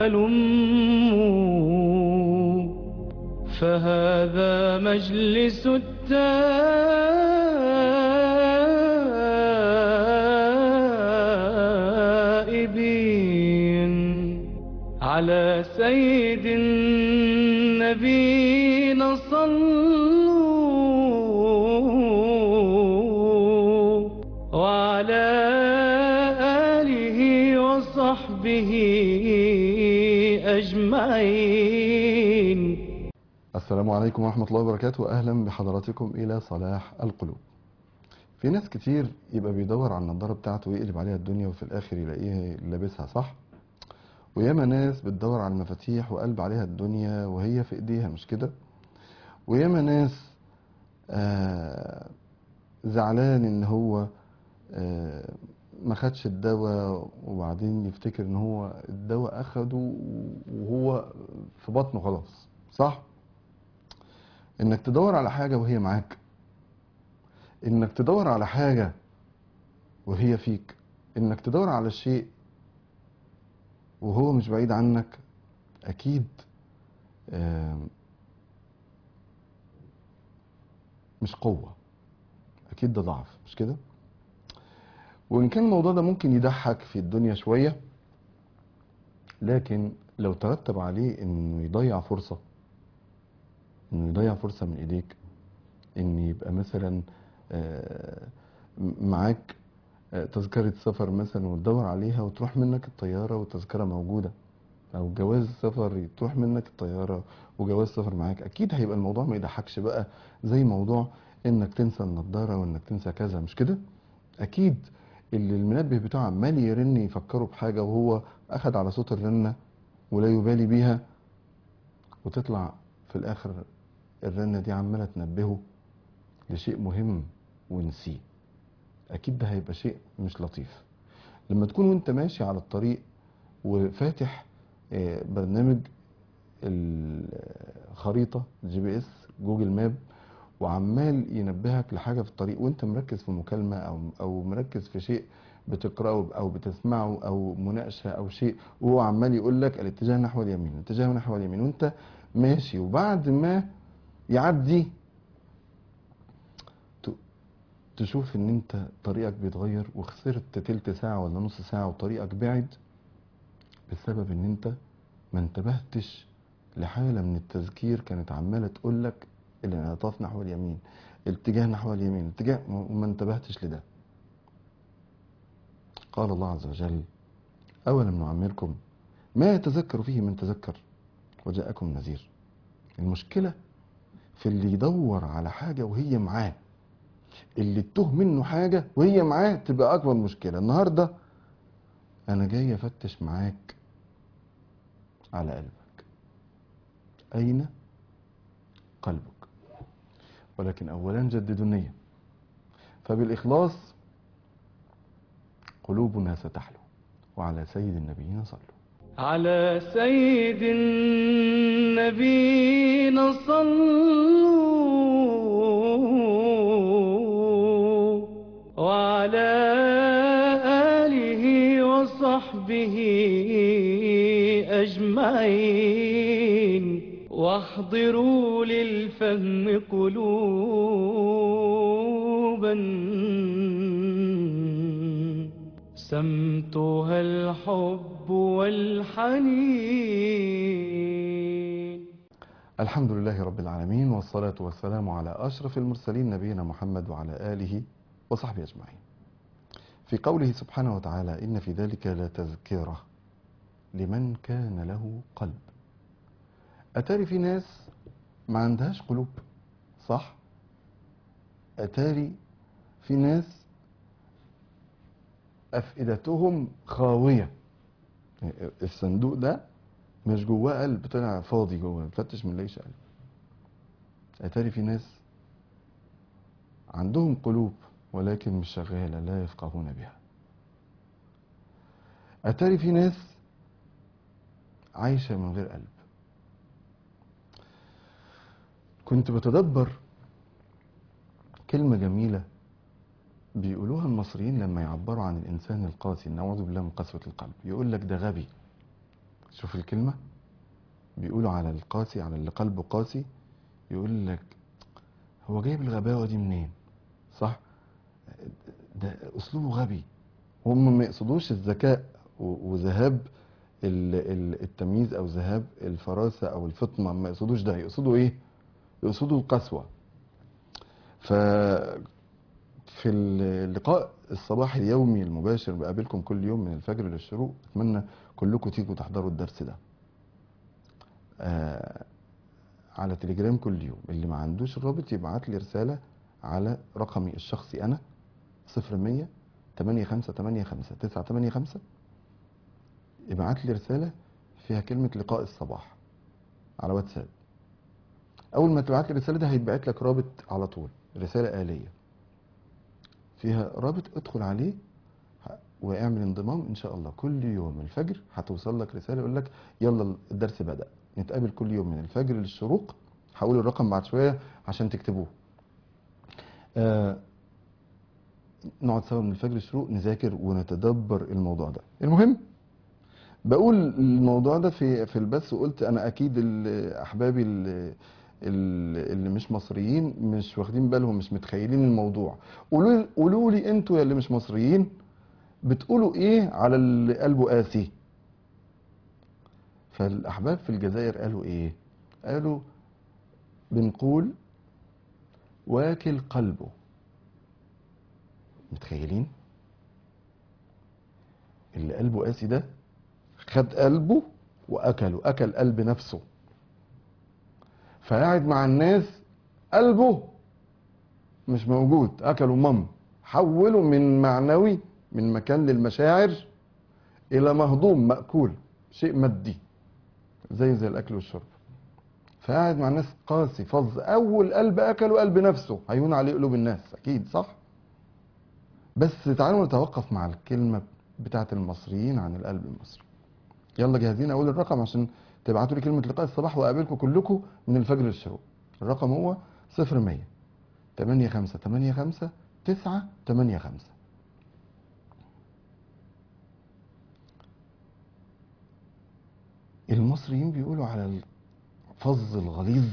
هلموا فهذا مجلس التائبين على سيد النبينا صلوا وعلى آله وصحبه أجمعين السلام عليكم ورحمة الله وبركاته أهلا بحضراتكم إلى صلاح القلوب في ناس كتير يبقى بيدور على النضارة بتاعته ويقلب عليها الدنيا وفي الآخر يلاقيه لابسها صح وياما ناس بتدور على المفاتيح وقلب عليها الدنيا وهي في ايديها مش كده وياما ناس آه زعلان ان هو آه ما خدش الدواء وبعدين يفتكر ان هو الدواء اخده وهو في بطنه خلاص صح انك تدور على حاجة وهي معاك انك تدور على حاجة وهي فيك انك تدور على شيء وهو مش بعيد عنك اكيد آم، مش قوة اكيد ده ضعف مش كده وان كان الموضوع ده ممكن يضحك في الدنيا شوية لكن لو ترتب عليه انه يضيع فرصة انه يضيع فرصة من ايديك ان يبقى مثلا آه، معاك آه، تذكرة سفر مثلا وتدور عليها وتروح منك الطيارة والتذكرة موجودة او جواز سفر تروح منك الطيارة وجواز سفر معاك اكيد هيبقى الموضوع ما يضحكش بقى زي موضوع انك تنسى النضارة وانك تنسى كذا مش كده اكيد اللي المنبه بتاعه عمال يرن يفكره بحاجة وهو اخد على صوت الرنة ولا يبالي بيها وتطلع في الاخر الرنة دي عمالة تنبهه لشيء مهم ونسيه اكيد ده هيبقى شيء مش لطيف لما تكون وانت ماشي على الطريق وفاتح آه، برنامج الخريطة جي بي اس جوجل ماب وعمال ينبهك لحاجة في الطريق وانت مركز في مكالمة او او مركز في شيء بتقرأه او بتسمعه او مناقشة او شيء وهو عمال يقول لك الاتجاه نحو اليمين الاتجاه نحو اليمين وانت ماشي وبعد ما يعدي ت- تشوف ان انت طريقك بيتغير وخسرت تلت ساعة ولا نص ساعة وطريقك بعد بسبب ان انت ما انتبهتش لحالة من التذكير كانت عمالة تقول لك الانعطاف نحو اليمين الاتجاه نحو اليمين الاتجاه وما انتبهتش لده قال الله عز وجل أولم نعمركم ما يتذكر فيه من تذكر وجاءكم نذير المشكلة في اللي يدور على حاجة وهي معاه اللي تتوه منه حاجة وهي معاه تبقى أكبر مشكلة النهاردة أنا جاي أفتش معاك على قلبك أين قلبك ولكن أولا جددوا النية فبالإخلاص قلوبنا ستحلو وعلى سيد النبيين صلوا على سيد النبينا صلوا وعلى آله وصحبه أجمعين واحضروا للفهم قلوبا سمتها الحب والحنين الحمد لله رب العالمين والصلاة والسلام على أشرف المرسلين نبينا محمد وعلى آله وصحبه أجمعين في قوله سبحانه وتعالى إن في ذلك لتذكرة لمن كان له قلب أتاري في ناس ما عندهاش قلوب صح أتاري في ناس أفئدتهم خاوية الصندوق ده مش جواه قلب طلع فاضي جوه مفتش ما نلاقيش قلب اتاري في ناس عندهم قلوب ولكن مش شغاله لا يفقهون بها اتاري في ناس عايشه من غير قلب كنت بتدبر كلمه جميله بيقولوها المصريين لما يعبروا عن الانسان القاسي نعوذ بالله من قسوه القلب يقول لك ده غبي شوف الكلمة بيقولوا على القاسي على اللي قلبه قاسي يقول لك هو جايب الغباوة دي منين صح ده اسلوبه غبي هم ما يقصدوش الذكاء و- وذهاب ال- ال- التمييز او ذهاب الفراسة او الفطنة ما يقصدوش ده يقصدوا ايه يقصدوا القسوة ف في اللقاء الصباحي اليومي المباشر بقابلكم كل يوم من الفجر للشروق اتمنى كلكم تيجوا تحضروا الدرس ده آه على تليجرام كل يوم اللي ما عندوش الرابط يبعت لي رسالة على رقمي الشخصي انا 0100 8585 985 ابعت لي رسالة فيها كلمة لقاء الصباح على واتساب اول ما تبعت لي الرسالة ده هيتبعت لك رابط على طول رسالة آلية فيها رابط ادخل عليه ه- واعمل انضمام ان شاء الله كل يوم الفجر هتوصل لك رسالة يقول لك يلا الدرس بدأ نتقابل كل يوم من الفجر للشروق هقول الرقم بعد شوية عشان تكتبوه آه نقعد سوا من الفجر للشروق نذاكر ونتدبر الموضوع ده المهم بقول الموضوع ده في في البث وقلت انا اكيد ال- احبابي ال- ال- اللي مش مصريين مش واخدين بالهم مش متخيلين الموضوع قولوا لي قولوا لي انتوا يا اللي مش مصريين بتقولوا ايه على اللي قلبه قاسي فالاحباب في الجزائر قالوا ايه قالوا بنقول واكل قلبه متخيلين اللي قلبه قاسي ده خد قلبه واكله اكل قلب نفسه فقاعد مع الناس قلبه مش موجود اكله مم حوله من معنوي من مكان للمشاعر الى مهضوم ماكول شيء مادي زي زي الاكل والشرب فقاعد مع الناس قاسي فظ اول قلب اكله قلب نفسه هيهون عليه قلوب الناس اكيد صح بس تعالوا نتوقف مع الكلمه بتاعت المصريين عن القلب المصري يلا جاهزين اقول الرقم عشان تبعتوا لي كلمه لقاء الصباح واقابلكم كلكم من الفجر للشروق الرقم هو 0100 8585 985 المصريين بيقولوا على الفظ الغليظ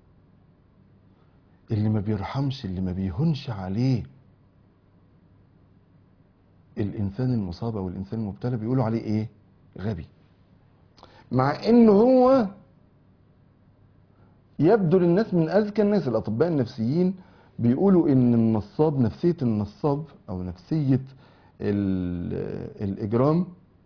اللي ما بيرحمش اللي ما بيهونش عليه الانسان المصاب او الانسان المبتلى بيقولوا عليه ايه غبي مع ان هو يبدو للناس من اذكى الناس الاطباء النفسيين بيقولوا ان النصاب نفسيه النصاب او نفسيه ال- الاجرام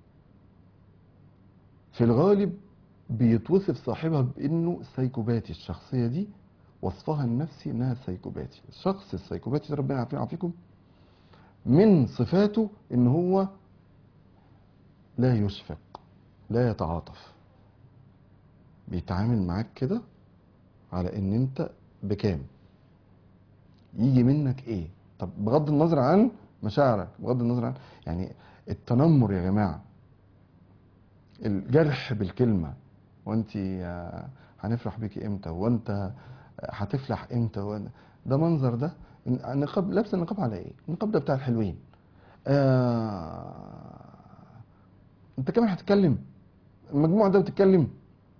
في الغالب بيتوصف صاحبها بانه سايكوباتي الشخصيه دي وصفها النفسي انها سايكوباتي الشخص السايكوباتي ده ربنا يعافينا ويعافيكم من صفاته ان هو لا يشفق لا يتعاطف بيتعامل معاك كده على ان انت بكام يجي منك ايه طب بغض النظر عن مشاعرك بغض النظر عن يعني التنمر يا جماعه الجرح بالكلمه وانت آه، هنفرح بيكي امتى وانت هتفلح امتى وأنا- ده منظر ده النقاب لابسه النقاب على ايه النقاب ده بتاع الحلوين آه انت كمان هتتكلم المجموعه ده بتتكلم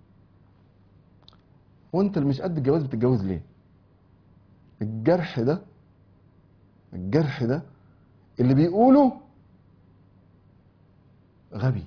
وانت اللي مش قد الجواز بتتجوز ليه الجرح ده الجرح ده اللي بيقوله غبي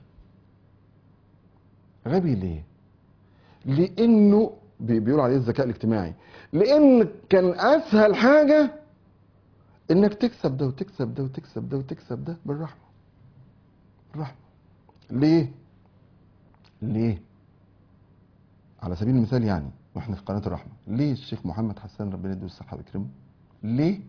غبي ليه لانه بي- بيقولوا عليه الذكاء الاجتماعي لان كان اسهل حاجه انك تكسب ده وتكسب ده وتكسب ده وتكسب ده بالرحمه بالرحمه ليه ليه على سبيل المثال يعني واحنا في قناه الرحمه ليه الشيخ محمد حسان ربنا يديه الصحه ويكرمه ليه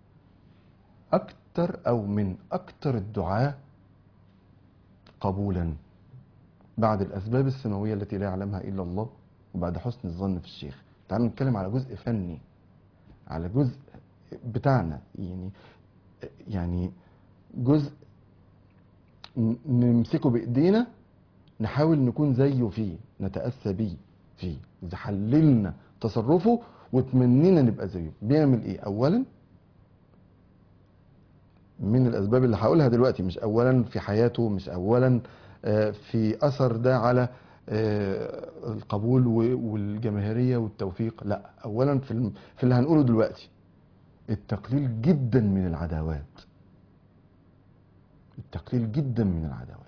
اكتر او من اكتر الدعاه قبولا بعد الاسباب السماويه التي لا يعلمها الا الله وبعد حسن الظن في الشيخ تعالوا نتكلم على جزء فني على جزء بتاعنا يعني يعني جزء ن- نمسكه بايدينا نحاول نكون زيه فيه نتاسى بيه فيه اذا حللنا تصرفه وتمنينا نبقى زيه بيعمل ايه اولا من الاسباب اللي هقولها دلوقتي مش اولا في حياته مش اولا آه، في اثر ده على آه، القبول و- والجماهيريه والتوفيق لا اولا في الم- في اللي هنقوله دلوقتي التقليل جدا من العداوات التقليل جدا من العداوات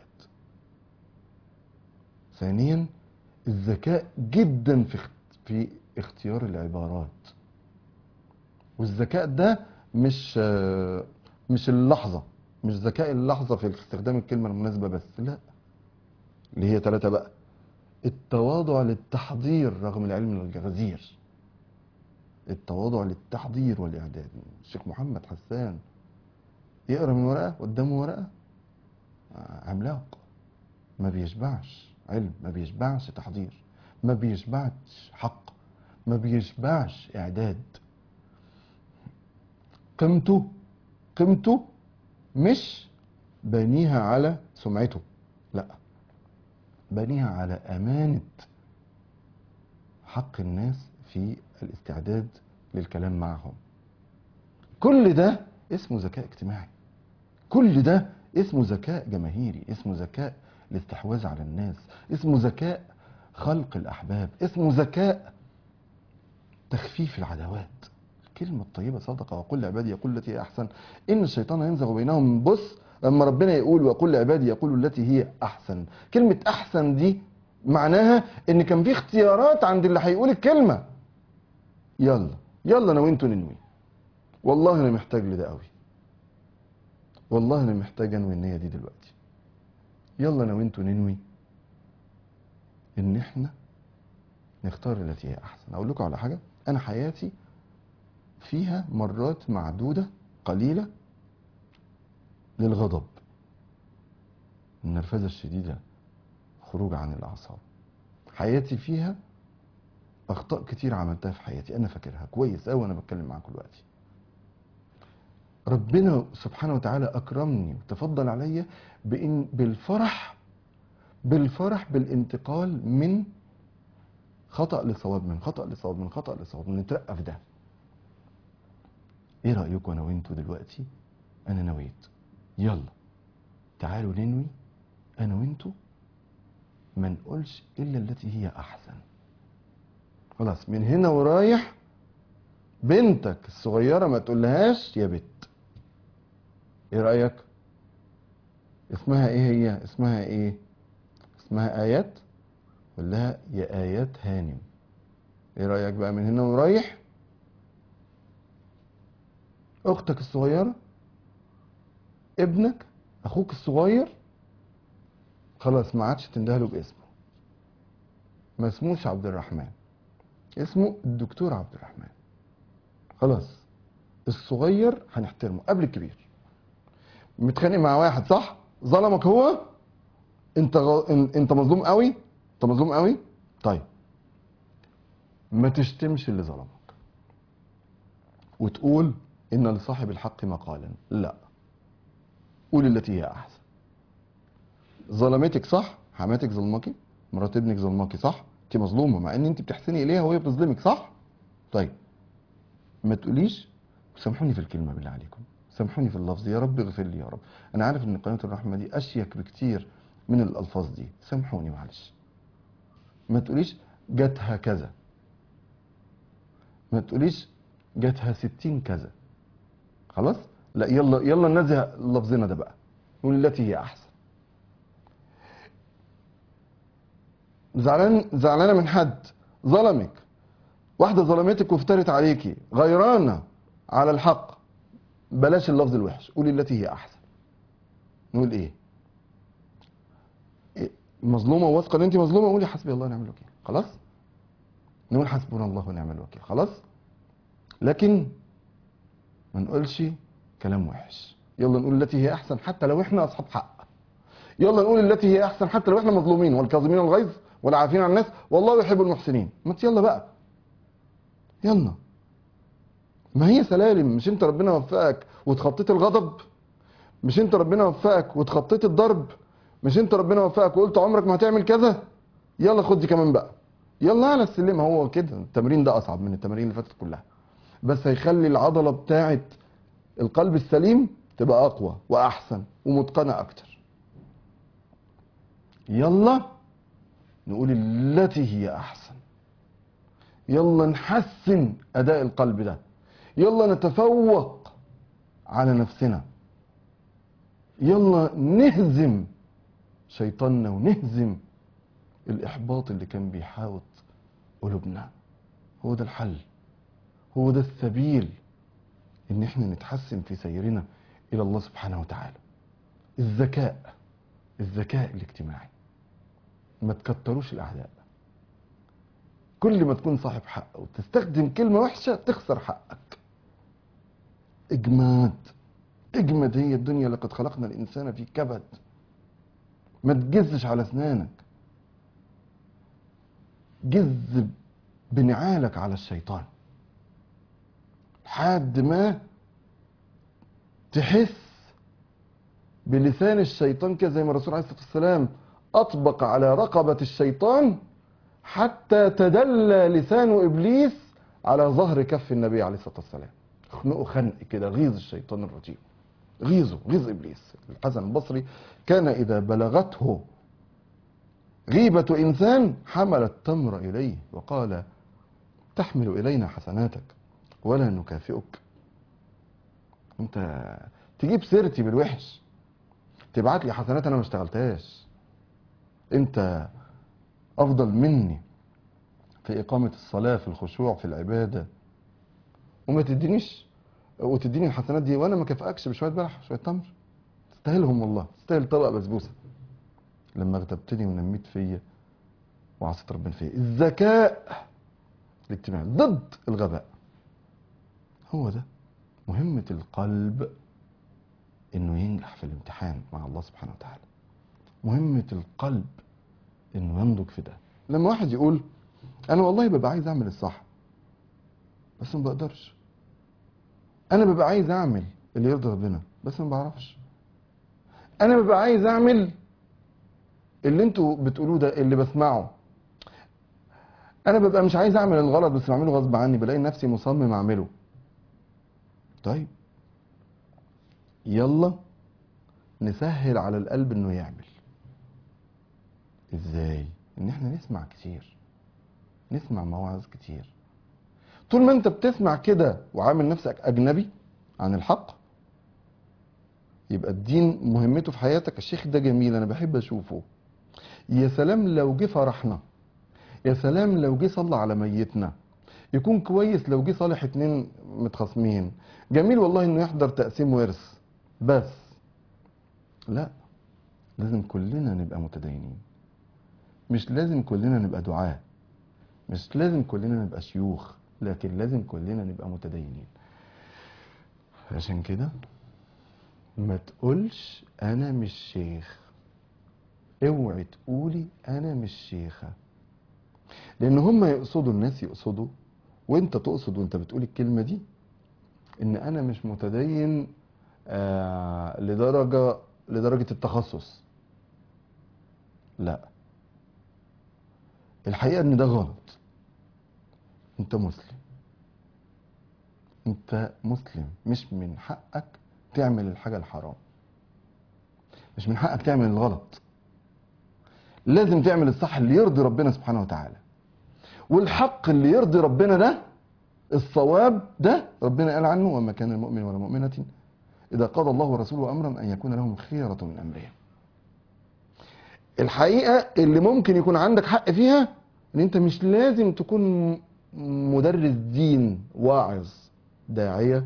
ثانيا الذكاء جدا في اخت- في اختيار العبارات والذكاء ده مش آه، مش اللحظة مش ذكاء اللحظة في استخدام الكلمة المناسبة بس لا اللي هي ثلاثة بقى التواضع للتحضير رغم العلم الغزير التواضع للتحضير والإعداد الشيخ محمد حسان يقرأ من ورقة قدامه ورقة آه، عملاق ما بيشبعش علم ما بيشبعش تحضير ما بيشبعش حق ما بيشبعش إعداد قيمته قيمته مش بنيها على سمعته لا بنيها على أمانة حق الناس في الاستعداد للكلام معهم كل ده اسمه ذكاء اجتماعي كل ده اسمه ذكاء جماهيري اسمه ذكاء الاستحواذ على الناس اسمه ذكاء خلق الأحباب اسمه ذكاء تخفيف العداوات الكلمة الطيبة صدقة وقل لعبادي يقول التي هي أحسن إن الشيطان ينزغ بينهم بص لما ربنا يقول وقل لعبادي يقول التي هي أحسن كلمة أحسن دي معناها إن كان في اختيارات عند اللي هيقول الكلمة يلا يلا أنا وأنتوا ننوي والله أنا محتاج لده قوي والله أنا محتاج أنوي النية دي دلوقتي يلا أنا وأنتوا ننوي إن إحنا نختار التي هي أحسن أقول لكم على حاجة أنا حياتي فيها مرات معدودة قليلة للغضب النرفزة الشديدة خروج عن الأعصاب حياتي فيها أخطاء كتير عملتها في حياتي أنا فاكرها كويس أوي وأنا بتكلم معاكم دلوقتي ربنا سبحانه وتعالى أكرمني وتفضل عليا بإن بالفرح بالفرح بالانتقال من خطأ لصواب من خطأ لصواب من خطأ لصواب نترقى في ده ايه رأيكم انا وانتوا دلوقتي انا نويت يلا تعالوا ننوي انا وانتوا ما نقولش الا التي هي احسن خلاص من هنا ورايح بنتك الصغيرة ما تقولهاش يا بت ايه رأيك اسمها ايه هي اسمها ايه اسمها ايات قول لها يا ايات هانم ايه رأيك بقى من هنا ورايح اختك الصغيرة ابنك اخوك الصغير خلاص ما عادش تندهله باسمه ما اسموش عبد الرحمن اسمه الدكتور عبد الرحمن خلاص الصغير هنحترمه قبل الكبير متخانق مع واحد صح ظلمك هو انت غ... ان- انت مظلوم قوي انت مظلوم قوي طيب ما تشتمش اللي ظلمك وتقول ان لصاحب الحق مقالا لا قول التي هي احسن ظلمتك صح حماتك ظلمكي مرات ابنك ظلمكي صح انت مظلومه مع ان انت بتحسني اليها وهي بتظلمك صح طيب ما تقوليش سامحوني في الكلمه بالله عليكم سامحوني في اللفظ يا رب اغفر لي يا رب انا عارف ان قناه الرحمه دي اشيك بكتير من الالفاظ دي سامحوني معلش ما تقوليش جاتها كذا ما تقوليش جاتها ستين كذا خلاص لا يلا يلا ننزه لفظنا ده بقى نقول التي هي احسن زعلان زعلانه من حد ظلمك واحده ظلمتك وافترت عليكي غيرانه على الحق بلاش اللفظ الوحش قولي التي هي احسن نقول ايه إيه؟ مظلومه وواثقه ان انت مظلومه قولي حسبي الله ونعم الوكيل خلاص نقول حسبنا الله ونعم الوكيل خلاص لكن ما نقولش كلام وحش يلا نقول التي هي احسن حتى لو احنا اصحاب حق يلا نقول التي هي احسن حتى لو احنا مظلومين والكاظمين الغيظ والعافين عن الناس والله يحب المحسنين ما انت يلا بقى يلا ما هي سلالم مش انت ربنا وفقك وتخطيت الغضب مش انت ربنا وفقك وتخطيت الضرب مش انت ربنا وفقك وقلت عمرك ما هتعمل كذا يلا خد دي كمان بقى يلا على السلم هو كده التمرين ده اصعب من التمارين اللي فاتت كلها بس هيخلي العضله بتاعه القلب السليم تبقى اقوى واحسن ومتقنه اكتر يلا نقول التي هي احسن يلا نحسن اداء القلب ده يلا نتفوق على نفسنا يلا نهزم شيطاننا ونهزم الاحباط اللي كان بيحاوط قلوبنا هو ده الحل هو ده السبيل ان احنا نتحسن في سيرنا الى الله سبحانه وتعالى الذكاء الذكاء الاجتماعي ما تكتروش الاعداء كل ما تكون صاحب حق وتستخدم كلمة وحشة تخسر حقك اجماد اجمد هي الدنيا لقد خلقنا الانسان في كبد ما تجزش على اسنانك جز بنعالك على الشيطان لحد ما تحس بلسان الشيطان كده زي ما الرسول عليه الصلاه والسلام اطبق على رقبه الشيطان حتى تدلى لسان ابليس على ظهر كف النبي عليه الصلاه والسلام خنقه خنق كده غيظ الشيطان الرجيم غيظه غيظ ابليس الحسن البصري كان اذا بلغته غيبة إنسان حمل التمر إليه وقال تحمل إلينا حسناتك ولا نكافئك أنت تجيب سيرتي بالوحش تبعت لي حسنات أنا ما اشتغلتهاش أنت أفضل مني في إقامة الصلاة في الخشوع في العبادة وما تدينيش وتديني الحسنات دي وأنا ما كافئكش بشوية بلح شوية تمر تستاهلهم والله تستاهل طبق بسبوسة لما اغتبتني ونميت فيا وعصيت ربنا فيا الذكاء الاجتماعي ضد الغباء هو ده مهمة القلب انه ينجح في الامتحان مع الله سبحانه وتعالى مهمة القلب انه ينضج في ده لما واحد يقول انا والله ببقى عايز اعمل الصح بس ما بقدرش انا ببقى عايز اعمل اللي يرضي ربنا بس ما بعرفش انا ببقى عايز اعمل اللي انتوا بتقولوه ده اللي بسمعه انا ببقى مش عايز اعمل الغلط بس بعمله غصب عني بلاقي نفسي مصمم اعمله طيب يلا نسهل على القلب انه يعمل ازاي ان احنا نسمع كتير نسمع مواعظ كتير طول ما انت بتسمع كده وعامل نفسك اجنبي عن الحق يبقى الدين مهمته في حياتك الشيخ ده جميل انا بحب اشوفه يا سلام لو جه فرحنا يا سلام لو جه صلى على ميتنا يكون كويس لو جه صالح اتنين متخاصمين جميل والله انه يحضر تقسيم ورث بس لا لازم كلنا نبقى متدينين مش لازم كلنا نبقى دعاة مش لازم كلنا نبقى شيوخ لكن لازم كلنا نبقى متدينين عشان كده ما تقولش انا مش شيخ اوعي تقولي انا مش شيخة لان هم يقصدوا الناس يقصدوا وانت تقصد وانت بتقول الكلمة دي ان انا مش متدين آه لدرجة لدرجة التخصص لا الحقيقة ان ده غلط انت مسلم انت مسلم مش من حقك تعمل الحاجة الحرام مش من حقك تعمل الغلط لازم تعمل الصح اللي يرضي ربنا سبحانه وتعالى والحق اللي يرضي ربنا ده الصواب ده ربنا قال عنه وما كان المؤمن ولا مؤمنة إذا قضى الله ورسوله أمرا أن يكون لهم خيرة من أمرهم الحقيقة اللي ممكن يكون عندك حق فيها ان انت مش لازم تكون مدرس دين واعظ داعية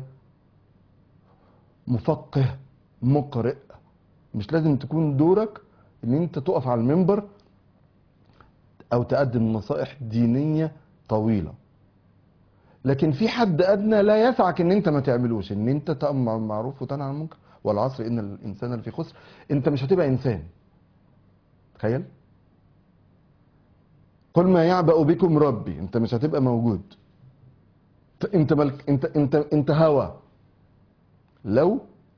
مفقه مقرئ مش لازم تكون دورك ان انت تقف على المنبر او تقدم نصائح دينية طويلة لكن في حد ادنى لا يسعك ان انت ما تعملوش ان انت تأمر بالمعروف وتنهى عن المنكر والعصر ان الانسان لفي خسر انت مش هتبقى انسان تخيل قل ما يعبأ بكم ربي انت مش هتبقى موجود انت ملك انت انت انت هوى لو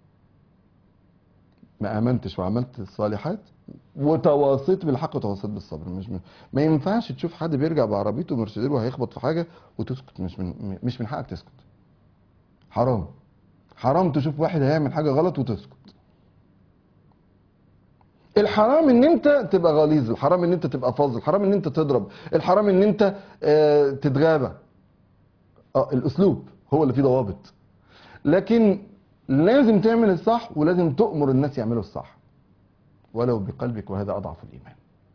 ما امنتش وعملت الصالحات وتواصيت بالحق وتواصيت بالصبر مش من ما ينفعش تشوف حد بيرجع بعربيته مرسيدس وهيخبط في حاجه وتسكت مش من مش من حقك تسكت حرام حرام تشوف واحد هيعمل حاجه غلط وتسكت الحرام ان انت تبقى غليظ الحرام ان انت تبقى فاظ الحرام ان انت تضرب الحرام ان انت آه، تتغابى اه الاسلوب هو اللي فيه ضوابط لكن لازم تعمل الصح ولازم تؤمر الناس يعملوا الصح ولو بقلبك وهذا اضعف الايمان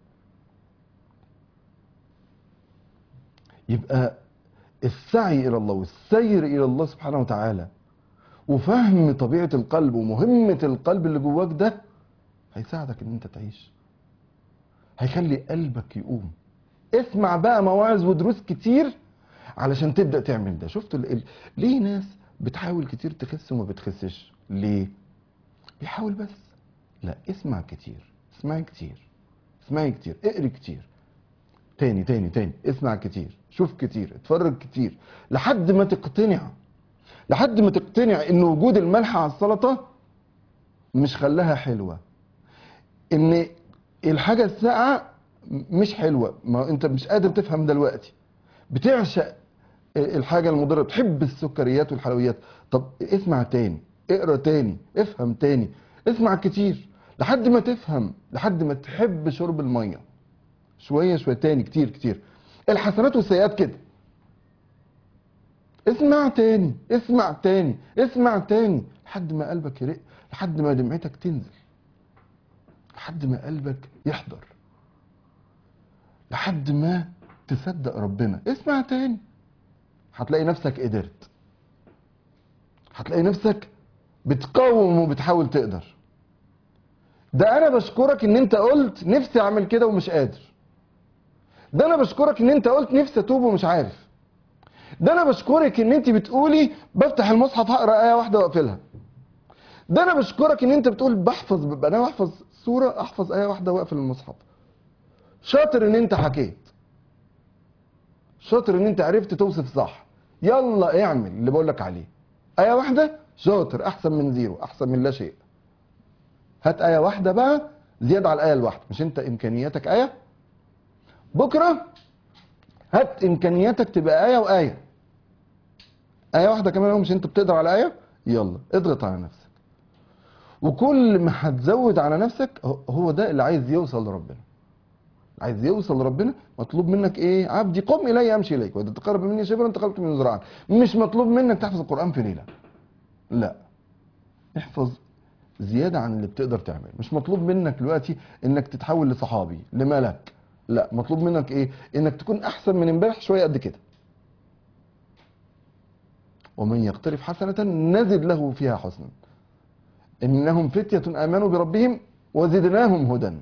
يبقى السعي الى الله والسير الى الله سبحانه وتعالى وفهم طبيعة القلب ومهمة القلب اللي جواك ده هيساعدك ان انت تعيش هيخلي قلبك يقوم اسمع بقى مواعظ ودروس كتير علشان تبدأ تعمل ده شفت ال... ال... ليه ناس بتحاول كتير تخس وما بتخسش ليه بيحاول بس لا اسمع كتير اسمعي كتير اسمعي كتير اقري كتير تاني تاني تاني اسمع كتير شوف كتير اتفرج كتير لحد ما تقتنع لحد ما تقتنع ان وجود الملح على السلطه مش خلاها حلوه ان الحاجه الساقعه مش حلوه ما انت مش قادر تفهم دلوقتي بتعشق الحاجه المضره بتحب السكريات والحلويات طب اسمع تاني اقرا تاني افهم تاني اسمع كتير لحد ما تفهم لحد ما تحب شرب الميه شويه شويه تاني كتير كتير الحسنات والسيئات كده اسمع تاني اسمع تاني اسمع تاني لحد ما قلبك يرق لحد ما دمعتك تنزل لحد ما قلبك يحضر لحد ما تصدق ربنا اسمع تاني هتلاقي نفسك قدرت هتلاقي نفسك بتقاوم وبتحاول تقدر ده انا بشكرك ان انت قلت نفسي اعمل كده ومش قادر ده انا بشكرك ان انت قلت نفسي اتوب ومش عارف ده انا بشكرك ان انت بتقولي بفتح المصحف هقرا ايه واحده واقفلها ده انا بشكرك ان انت بتقول بحفظ ببقى انا بحفظ سوره احفظ ايه واحده واقفل المصحف شاطر ان انت حكيت شاطر ان انت عرفت توصف صح يلا اعمل اللي بقول لك عليه ايه واحده شاطر احسن من زيرو احسن من لا شيء هات ايه واحده بقى زياده على الايه الواحده مش انت امكانياتك ايه بكره هات امكانياتك تبقى ايه وايه ايه واحده كمان مش انت بتقدر على ايه يلا اضغط على نفسك وكل ما هتزود على نفسك هو ده اللي عايز يوصل لربنا عايز يوصل لربنا مطلوب منك ايه عبدي قم الي امشي اليك واذا تقرب مني شبرا تقربت من ذراعا مش مطلوب منك تحفظ القران في ليله لا احفظ زياده عن اللي بتقدر تعمل مش مطلوب منك دلوقتي انك تتحول لصحابي لملك لا مطلوب منك ايه انك تكون احسن من امبارح شويه قد كده ومن يقترف حسنه نزد له فيها حسنا انهم فتيه امنوا بربهم وزدناهم هدى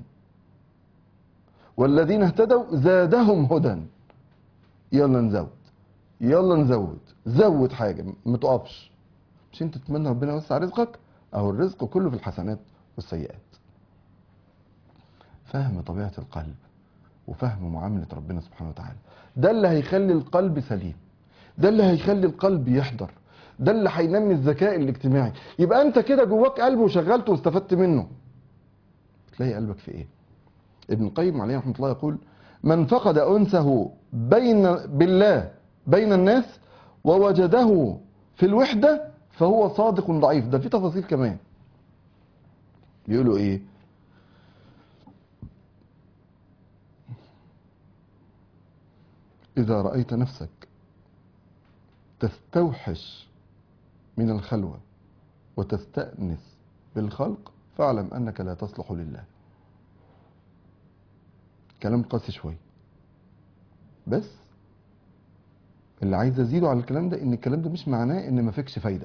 والذين اهتدوا زادهم هدى يلا نزود يلا نزود زود حاجه ما تقفش مش انت تتمنى ربنا يوسع رزقك اهو الرزق كله في الحسنات والسيئات فهم طبيعه القلب وفهم معامله ربنا سبحانه وتعالى ده اللي هيخلي القلب سليم ده اللي هيخلي القلب يحضر ده اللي هينمي الذكاء الاجتماعي يبقى انت كده جواك قلب وشغلته واستفدت منه تلاقي قلبك في ايه ابن القيم عليه رحمه الله يقول من فقد انسه بين بالله بين الناس ووجده في الوحده فهو صادق ضعيف ده في تفاصيل كمان بيقولوا ايه اذا رايت نفسك تستوحش من الخلوه وتستانس بالخلق فاعلم انك لا تصلح لله كلام قاسي شويه بس اللي عايز ازيده على الكلام ده ان الكلام ده مش معناه ان ما فيكش فايده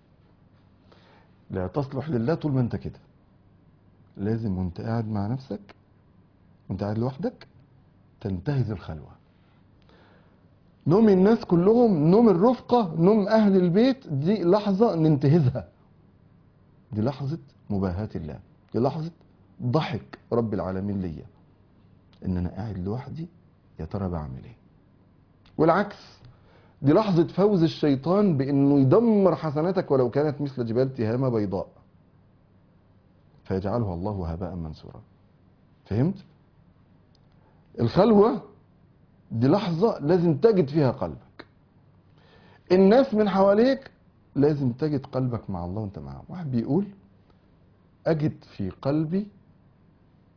لا تصلح لله طول ما انت كده لازم وانت قاعد مع نفسك وانت قاعد لوحدك تنتهز الخلوه نوم الناس كلهم نوم الرفقه نوم اهل البيت دي لحظه ننتهزها دي لحظه مباهاه الله دي لحظه ضحك رب العالمين ليا ان انا قاعد لوحدي يا ترى بعمل ايه والعكس دي لحظة فوز الشيطان بانه يدمر حسناتك ولو كانت مثل جبال تهامة بيضاء فيجعلها الله هباء منثورا فهمت الخلوة دي لحظة لازم تجد فيها قلبك الناس من حواليك لازم تجد قلبك مع الله وانت معاهم واحد بيقول اجد في قلبي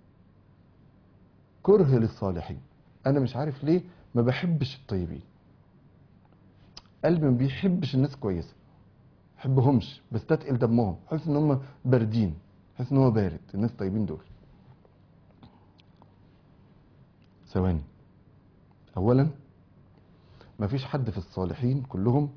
كره للصالحين انا مش عارف ليه ما بحبش الطيبين قلبي ما بيحبش الناس كويسه بحبهمش بستثقل دمهم حاسس ان هم باردين حاسس ان هو بارد الناس الطيبين دول ثواني اولا ما فيش حد في الصالحين كلهم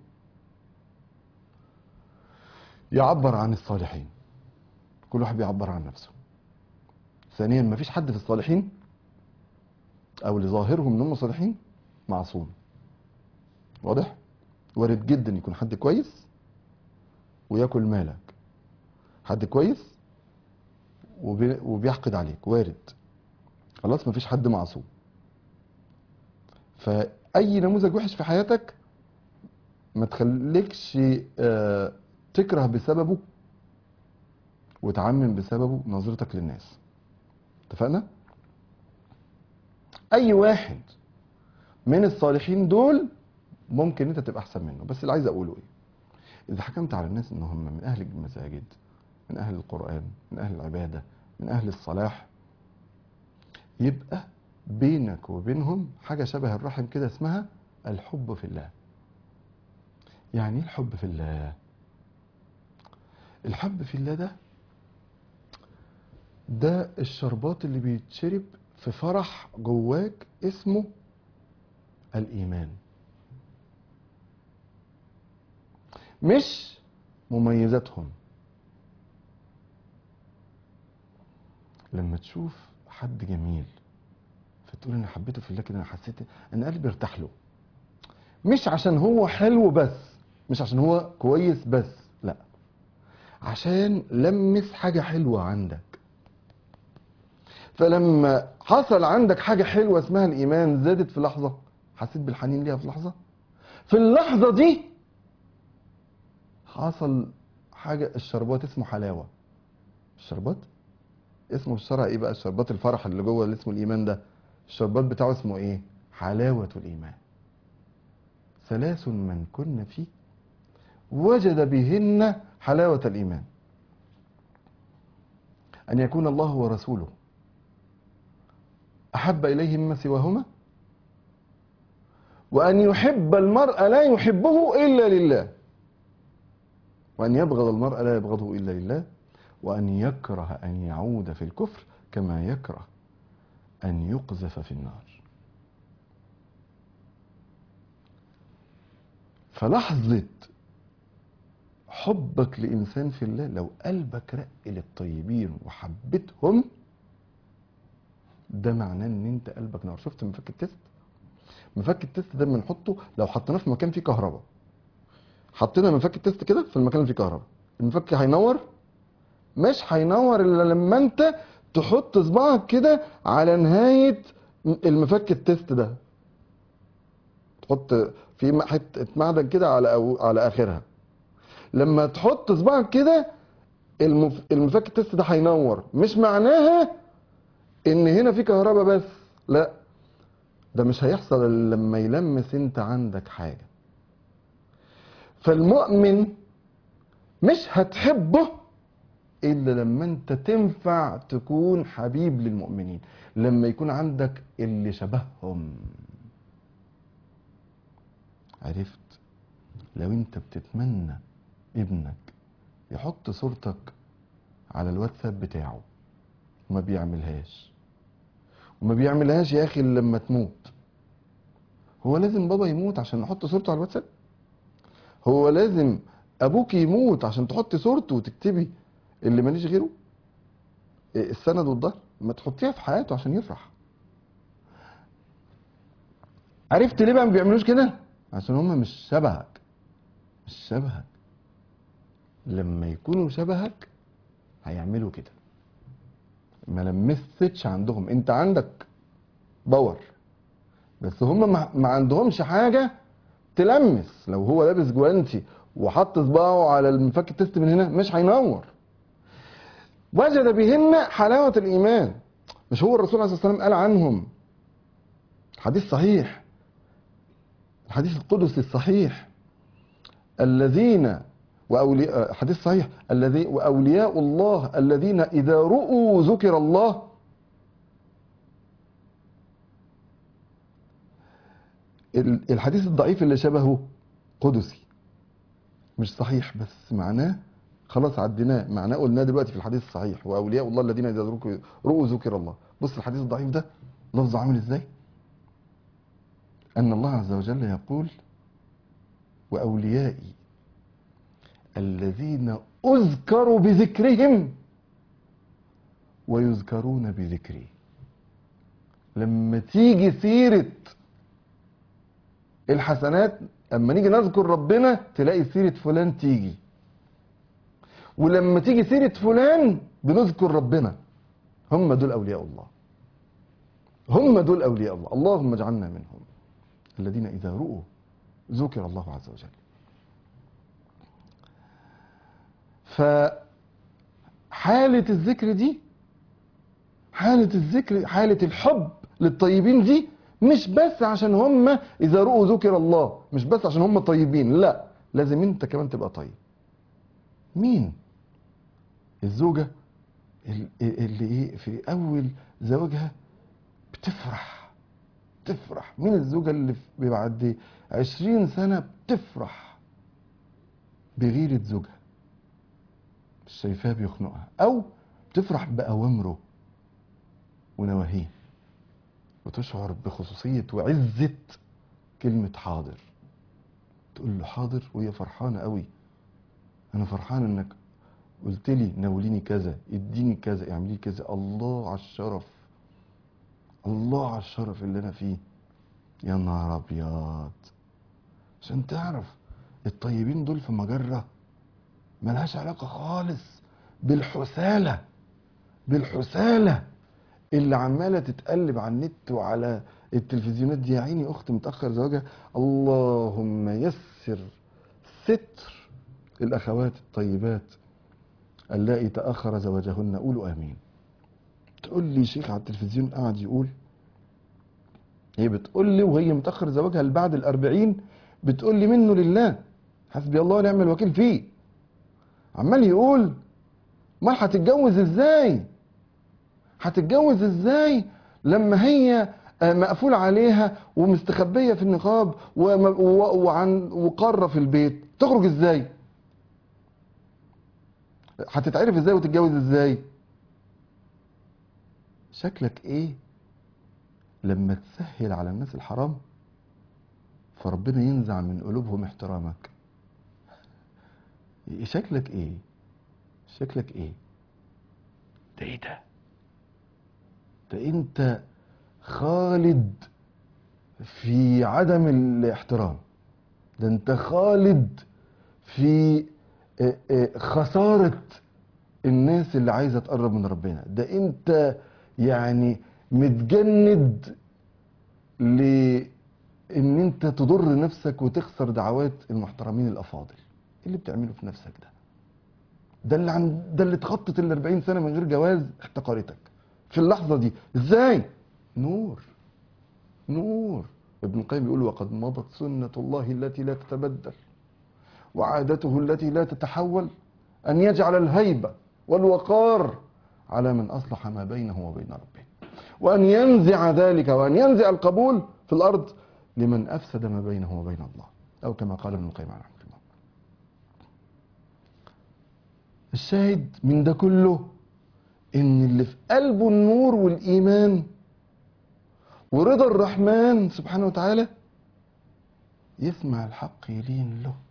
يعبر عن الصالحين كل واحد بيعبر عن نفسه ثانيا ما فيش حد في الصالحين او اللي ظاهرهم ان هم صالحين معصوم واضح وارد جدا يكون حد كويس وياكل مالك حد كويس وبي- وبيحقد عليك وارد خلاص مفيش حد معصوم فاي نموذج وحش في حياتك ما تخليكش آه، تكره بسببه وتعمم بسببه نظرتك للناس اتفقنا اي واحد من الصالحين دول ممكن انت تبقى احسن منه بس اللي عايز اقوله ايه اذا حكمت على الناس ان هم من اهل المساجد من اهل القران من اهل العباده من اهل الصلاح يبقى بينك وبينهم حاجه شبه الرحم كده اسمها الحب في الله يعني ايه الحب في الله الحب في الله ده ده الشربات اللي بيتشرب في فرح جواك اسمه الإيمان مش مميزاتهم لما تشوف حد جميل فتقول انا حبيته في الله كده انا حسيت ان قلبي ارتاح له مش عشان هو حلو بس مش عشان هو كويس بس لا عشان لمس حاجة حلوة عندك فلما حصل عندك حاجة حلوة اسمها الإيمان زادت في لحظة حسيت بالحنين ليها في لحظة في اللحظة دي حصل حاجة الشربات اسمه حلاوة الشربات اسمه في الشرع ايه بقى الشربات الفرح اللي جوه اللي اسمه الإيمان ده الشربات بتاعه اسمه ايه حلاوة الإيمان ثلاث من كن فيه وجد بهن حلاوة الإيمان أن يكون الله ورسوله أحب إليه مما سواهما وأن يحب المرء لا يحبه إلا لله وأن يبغض المرء لا يبغضه إلا لله وأن يكره أن يعود في الكفر كما يكره أن يقذف في النار فلحظة حبك لإنسان في الله لو قلبك رق للطيبين وحبتهم ده معناه ان انت قلبك نار شفت مفك التست مفك التست ده بنحطه لو حطيناه في مكان فيه كهرباء حطينا مفك التست كده في المكان اللي فيه كهرباء المفك هينور مش هينور الا لما انت تحط صباعك كده على نهاية المفك التست ده تحط في حته معدن كده على أو على اخرها لما تحط صباعك كده المف... المفك التست ده هينور مش معناها ان هنا في كهرباء بس لا ده مش هيحصل الا لما يلمس انت عندك حاجه فالمؤمن مش هتحبه الا لما انت تنفع تكون حبيب للمؤمنين لما يكون عندك اللي شبههم عرفت لو انت بتتمنى ابنك يحط صورتك على الواتساب بتاعه وما بيعملهاش وما بيعملهاش يا اخي إلا لما تموت هو لازم بابا يموت عشان نحط صورته على الواتساب هو لازم ابوك يموت عشان تحطي صورته وتكتبي اللي ماليش غيره إيه السند والظهر ما تحطيها في حياته عشان يفرح عرفت ليه بقى ما بيعملوش كده عشان هم مش شبهك مش شبهك لما يكونوا شبهك هيعملوا كده ما لمستش عندهم انت عندك باور بس هم ما ما عندهمش حاجه تلمس لو هو لابس جوانتي وحط صباعه على المفك التست من هنا مش هينور وجد بهن حلاوه الايمان مش هو الرسول عليه الصلاه والسلام قال عنهم حديث صحيح الحديث القدسي الصحيح الذين وأولياء حديث صحيح الذي وأولياء الله الذين إذا رؤوا ذكر الله ال- الحديث الضعيف اللي شبهه قدسي مش صحيح بس معناه خلاص عديناه معناه قلناه دلوقتي في الحديث الصحيح واولياء الله الذين اذا ذكروا رؤوا ذكر الله بص الحديث الضعيف ده لفظه عامل ازاي ان الله عز وجل يقول واوليائي الذين اذكروا بذكرهم ويذكرون بذكري لما تيجي سيره الحسنات اما نيجي نذكر ربنا تلاقي سيرة فلان تيجي ولما تيجي سيرة فلان بنذكر ربنا هم دول أولياء الله هم دول أولياء الله اللهم اجعلنا منهم الذين إذا رؤوا ذكر الله عز وجل فحالة الذكر دي حالة الذكر حالة الحب للطيبين دي مش بس عشان هم اذا رؤوا ذكر الله مش بس عشان هم طيبين لا لازم انت كمان تبقى طيب مين الزوجة ال- اللي ايه في اول زواجها بتفرح تفرح مين الزوجة اللي في- بعد عشرين سنة بتفرح بغيرة زوجها مش شايفاه بيخنقها او بتفرح بأوامره ونواهيه وتشعر بخصوصية وعزة كلمة حاضر تقول له حاضر وهي فرحانة قوي أنا فرحان إنك قلت لي ناوليني كذا اديني كذا اعملي كذا الله على الشرف الله على الشرف اللي أنا فيه يا نهار أبيض عشان تعرف الطيبين دول في مجرة ملهاش علاقة خالص بالحسالة بالحسالة اللي عماله تتقلب على النت وعلى التلفزيونات دي يا عيني اخت متاخر زواجها اللهم يسر ستر الاخوات الطيبات اللائي تاخر زواجهن قولوا امين تقول لي شيخ على التلفزيون قاعد يقول هي بتقول لي وهي متاخر زواجها اللي بعد الأربعين بتقول لي منه لله حسبي الله ونعم الوكيل فيه عمال يقول ما هتتجوز ازاي هتتجوز ازاي لما هي آه، مقفول عليها ومستخبيه في النقاب وم- و- وعن وقاره في البيت تخرج ازاي هتتعرف ازاي وتتجوز ازاي شكلك ايه لما تسهل على الناس الحرام فربنا ينزع من قلوبهم احترامك شكلك ايه شكلك ايه ده ايه ده ده انت خالد في عدم الاحترام ده انت خالد في آه، آه، خسارة الناس اللي عايزة تقرب من ربنا ده انت يعني متجند لان انت تضر نفسك وتخسر دعوات المحترمين الافاضل ايه اللي بتعمله في نفسك ده ده اللي عن ده اللي اتخطت ال 40 سنه من غير جواز احتقرتك في اللحظه دي ازاي نور نور ابن القيم بيقول وقد مضت سنه الله التي لا تتبدل وعادته التي لا تتحول ان يجعل الهيبه والوقار على من اصلح ما بينه وبين ربه وان ينزع ذلك وان ينزع القبول في الارض لمن افسد ما بينه وبين الله او كما قال ابن القيم عليه رحمه الله الشاهد من ده كله ان اللي في قلبه النور والايمان ورضا الرحمن سبحانه وتعالى يسمع الحق يلين له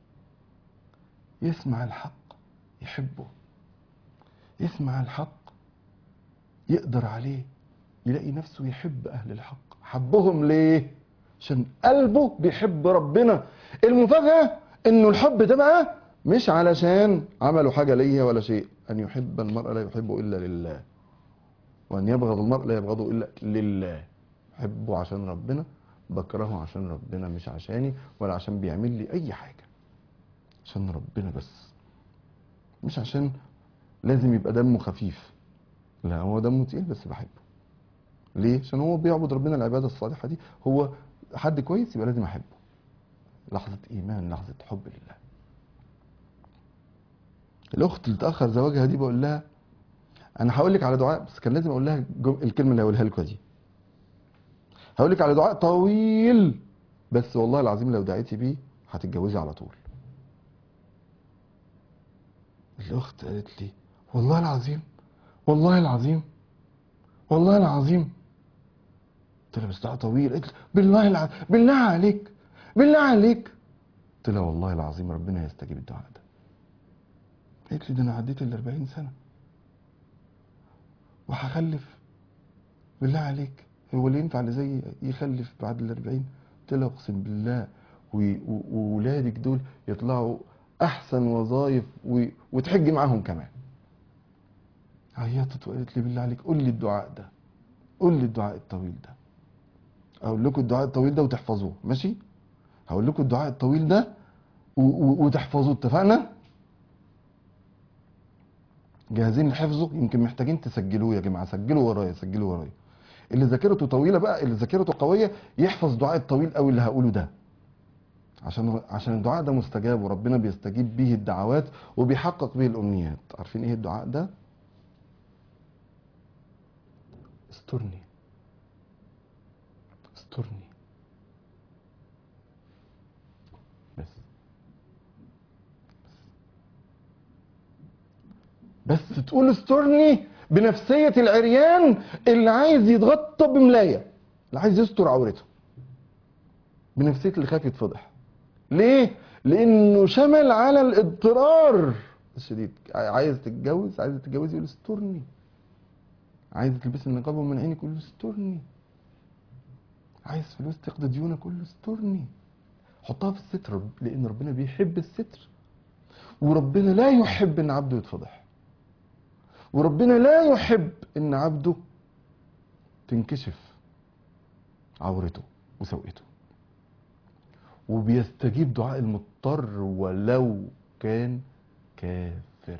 يسمع الحق يحبه يسمع الحق يقدر عليه يلاقي نفسه يحب اهل الحق حبهم ليه عشان قلبه بيحب ربنا المفاجأة انه الحب ده بقى مش علشان عملوا حاجة ليا ولا شيء ان يحب المرء لا يحبه الا لله وان يبغض المرء لا يبغضه الا لله بحبه عشان ربنا بكرهه عشان ربنا مش عشاني ولا عشان بيعمل لي اي حاجة عشان ربنا بس مش عشان لازم يبقى دمه خفيف لا هو دمه تقيل بس بحبه ليه عشان هو بيعبد ربنا العبادة الصالحة دي هو حد كويس يبقى لازم احبه لحظة ايمان لحظة حب لله الاخت اللي تاخر زواجها دي بقول لها انا هقول لك على دعاء بس كان لازم اقول لها الجم- الكلمه اللي هقولها لكم دي هقول لك على دعاء طويل بس والله العظيم لو دعيتي بيه هتتجوزي على طول الاخت قالت لي والله العظيم والله العظيم والله العظيم قلت لها بس ده طويل قالت لي بالله العظيم بالله عليك بالله عليك قلت لها والله العظيم ربنا يستجيب الدعاء ده قالت لي ده انا عديت ال 40 سنه وهخلف بالله عليك هو اللي ينفع اللي زي يخلف بعد ال 40 قلت لها اقسم بالله و- و- وولادك دول يطلعوا احسن وظايف و- وتحجي معاهم كمان عيطت وقالت لي بالله عليك قول لي الدعاء ده قول لي الدعاء الطويل ده اقول لكم الدعاء الطويل ده وتحفظوه ماشي هقول لكم الدعاء الطويل ده و- و- وتحفظوه اتفقنا جاهزين لحفظه يمكن محتاجين تسجلوه يا جماعه سجلوا ورايا سجلوا ورايا اللي ذاكرته طويله بقى اللي ذاكرته قويه يحفظ دعاء الطويل قوي اللي هقوله ده عشان عشان الدعاء ده مستجاب وربنا بيستجيب به الدعوات وبيحقق به الامنيات عارفين ايه الدعاء ده استرني استرني بس بس تقول استرني بنفسية العريان اللي عايز يتغطى بملاية اللي عايز يستر عورته بنفسية اللي خايف يتفضح ليه؟ لأنه شمل على الاضطرار الشديد عايز تتجوز عايز تتجوز يقول استرني عايز تلبس النقاب من عيني كله استرني عايز فلوس تقضي ديونك كله استرني حطها في الستر لأن ربنا بيحب الستر وربنا لا يحب ان عبده يتفضح وربنا لا يحب ان عبده تنكشف عورته وسوءته وبيستجيب دعاء المضطر ولو كان كافر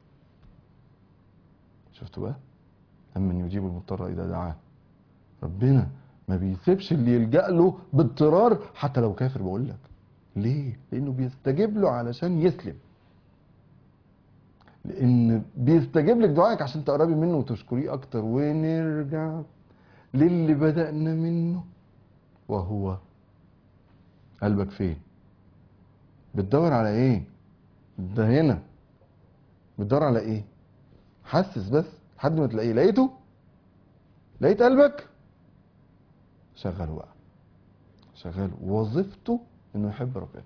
شفتوا بقى أمن يجيب المضطر إذا دعاه ربنا ما بيسيبش اللي يلجأ له باضطرار حتى لو كافر بقول لك ليه؟ لأنه بيستجيب له علشان يسلم لأن بيستجيب لك دعائك عشان تقربي منه وتشكريه أكتر ونرجع للي بدأنا منه وهو قلبك فين؟ بتدور على إيه؟ ده هنا بتدور على إيه؟ حسس بس لحد ما تلاقيه لقيته؟ لقيت قلبك؟ شغله بقى شغله وظيفته انه يحب ربنا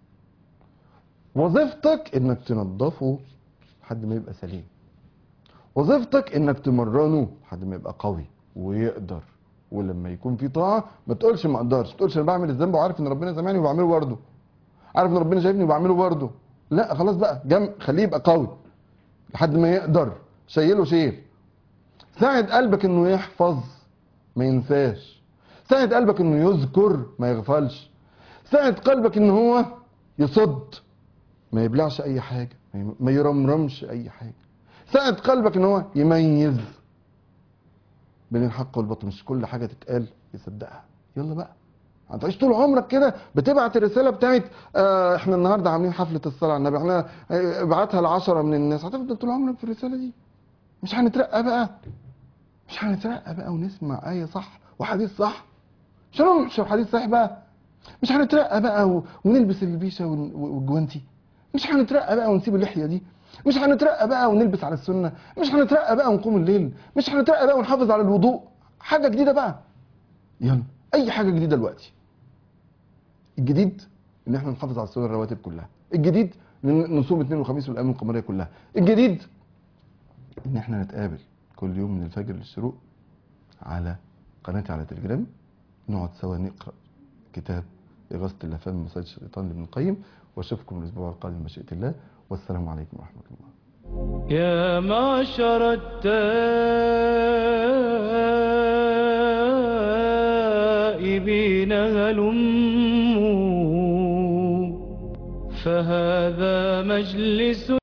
وظيفتك انك تنظفه لحد ما يبقى سليم وظيفتك انك تمرنه لحد ما يبقى قوي ويقدر ولما يكون في طاعه ما تقولش ما اقدرش ما تقولش انا بعمل الذنب وعارف ان ربنا سامعني وبعمله برضه عارف ان ربنا شايفني وبعمله برضه لا خلاص بقى جم خليه يبقى قوي لحد ما يقدر شيله شيل ساعد قلبك انه يحفظ ما ينساش ساعد قلبك انه يذكر ما يغفلش ساعد قلبك ان هو يصد ما يبلعش اي حاجه ما يم- ما يرمرمش اي حاجه ساعد قلبك ان هو يميز بين الحق والباطل مش كل حاجه تتقال يصدقها يلا بقى هتعيش طول عمرك كده بتبعت الرساله بتاعت آه احنا النهارده عاملين حفله الصلاه على النبي احنا آه، ابعتها لعشرة من الناس هتفضل طول عمرك في الرساله دي مش هنترقى بقى مش هنترقى بقى ونسمع آية صح وحديث صح مش هنمشي حديث صحيح بقى مش هنترقى بقى و- ونلبس البيشة وال- والجوانتي مش هنترقى بقى ونسيب اللحية دي مش هنترقى بقى ونلبس على السنة مش هنترقى بقى ونقوم الليل مش هنترقى بقى ونحافظ على الوضوء حاجة جديدة بقى يلا أي حاجة جديدة دلوقتي الجديد ان احنا نحافظ على السنن الرواتب كلها الجديد ان نصوم اثنين وخميس والايام القمريه كلها الجديد ان احنا نتقابل كل يوم من الفجر للشروق على قناتي على تليجرام نقعد سوا نقرا كتاب إغاثة اللافات من مساج الشيطان لابن القيم واشوفكم الاسبوع القادم بمشيئة الله والسلام عليكم ورحمة الله يا معشر التائبين هلموا فهذا مجلس